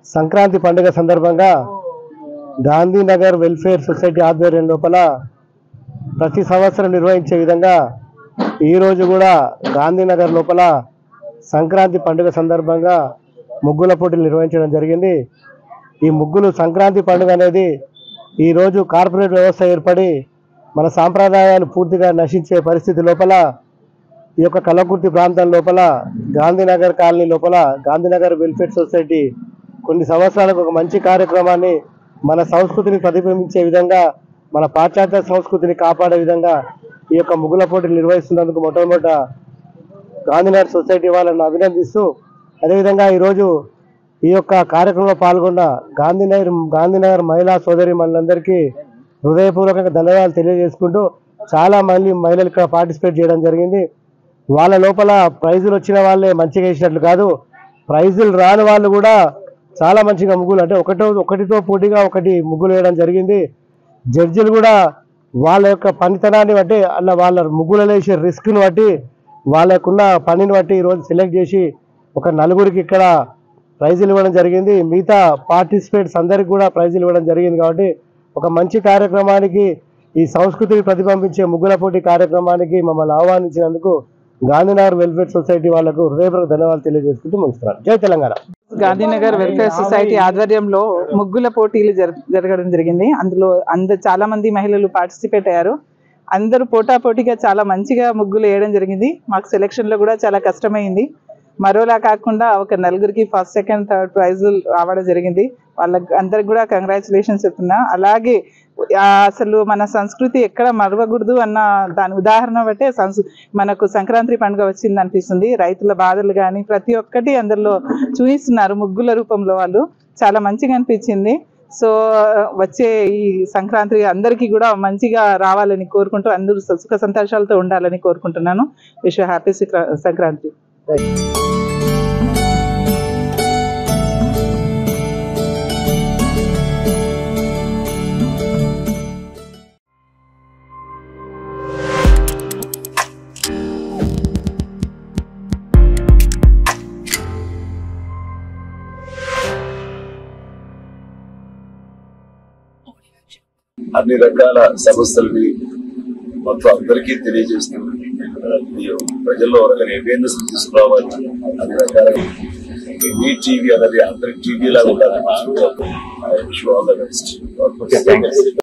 సంక్రాంతి పండుగ సందర్భంగా Gandhinagar welfare society ఆధ్వర్యం లోపల ప్రతి సంవత్సరం నిర్వహించే విధంగా ఈ రోజు కూడా గాంధీనగర్ లోపల సంక్రాంతి పండుగ సందర్భంగా ముగ్గుల పోటీలు నిర్వహించడం జరిగింది ఈ ముగ్గులు సంక్రాంతి పండుగ అనేది ఈ రోజు కార్పొరేట్ వ్యవస్థ ఏర్పడి మన సాంప్రదాయాలు పూర్తిగా నశించే పరిస్థితి లోపల ఈ యొక్క కలకుర్తి ప్రాంతం లోపల గాంధీనగర్ కాలనీ లోపల గాంధీనగర్ వెల్ఫేర్ సొసైటీ కొన్ని సంవత్సరాలకు ఒక మంచి కార్యక్రమాన్ని మన సంస్కృతిని ప్రతిబింబించే విధంగా మన పాశ్చాత్య సంస్కృతిని కాపాడే విధంగా ఈ యొక్క ముగ్గుల పోటీలు నిర్వహిస్తున్నందుకు మొట్టమొదట గాంధీనగర్ సొసైటీ వాళ్ళని అభినందిస్తూ అదేవిధంగా ఈరోజు ఈ యొక్క కార్యక్రమంలో పాల్గొన్న గాంధీనగర్ గాంధీనగర్ మహిళా సోదరి మనందరికీ హృదయపూర్వకంగా ధన్యవాదాలు తెలియజేసుకుంటూ చాలా మంది మహిళలు ఇక్కడ పార్టిసిపేట్ చేయడం జరిగింది వాళ్ళ లోపల ప్రైజులు వచ్చిన వాళ్ళే మంచిగా వేసినట్లు కాదు ప్రైజులు రాని వాళ్ళు కూడా చాలా మంచిగా ముగ్గులు అంటే ఒకటో ఒకటితో పోటీగా ఒకటి ముగ్గులు వేయడం జరిగింది జడ్జిలు కూడా వాళ్ళ యొక్క పనితనాన్ని బట్టి అన్న వాళ్ళ ముగ్గులలో వేసే రిస్క్ని బట్టి వాళ్ళకున్న పనిని బట్టి ఈరోజు సెలెక్ట్ చేసి ఒక నలుగురికి ఇక్కడ ప్రైజులు ఇవ్వడం జరిగింది మిగతా పార్టిసిపేట్స్ అందరికి కూడా ప్రైజులు ఇవ్వడం జరిగింది కాబట్టి ఒక మంచి కార్యక్రమానికి ఈ సంస్కృతిని ప్రతిబింబించే ముగ్గుల పోటీ కార్యక్రమానికి మమ్మల్ని ఆహ్వానించినందుకు గాంధీనగర్ వెల్ఫేర్ సొసైటీ వాళ్లకు హృదయపూర్వక ధన్యవాదాలు తెలియజేసుకుంటూ ముగిస్తున్నాను జై తెలంగాణ గాంధీనగర్ వెల్ఫేర్ సొసైటీ ఆధ్వర్యంలో ముగ్గుల పోటీలు జర- జరగడం జరిగింది అందులో అంద చాలా మంది మహిళలు పార్టిసిపేట్ అయ్యారు అందరూ పోటాపోటీగా చాలా మంచిగా ముగ్గులు వేయడం జరిగింది మాకు సెలెక్షన్ లో కూడా చాలా కష్టమైంది మరోలా కాకుండా ఒక నలుగురికి ఫస్ట్ సెకండ్ థర్డ్ ప్రైజులు రావడం జరిగింది వాళ్ళకి అందరికి కూడా కంగ్రాచులేషన్స్ చెప్తున్నా అలాగే ఆ, అసలు మన సంస్కృతి ఎక్కడ మరవకూడదు అన్న దాని ఉదాహరణ బట్టే సంస్ మనకు సంక్రాంతి పండుగ వచ్చింది అనిపిస్తుంది రైతుల బాధలు కానీ ప్రతి ఒక్కటి అందులో చూపిస్తున్నారు ముగ్గుల రూపంలో వాళ్ళు చాలా మంచిగా అనిపించింది సో వచ్చే ఈ సంక్రాంతి అందరికీ కూడా మంచిగా రావాలని కోరుకుంటూ అందరూ సుఖ సంతోషాలతో ఉండాలని కోరుకుంటున్నాను విష్ హ్యాపీ సంక్రాంతి అన్ని రకాల సమస్యల్ని మొత్తం అందరికీ తెలియజేస్తూ మీరు ప్రజల్లో ఒక అవేర్నెస్ తీసుకురావాలి అన్ని రకాల మీ టీవీ అనేది అందరి టీవీ లాగా ఉండాలి ఆల్ ద బెస్ట్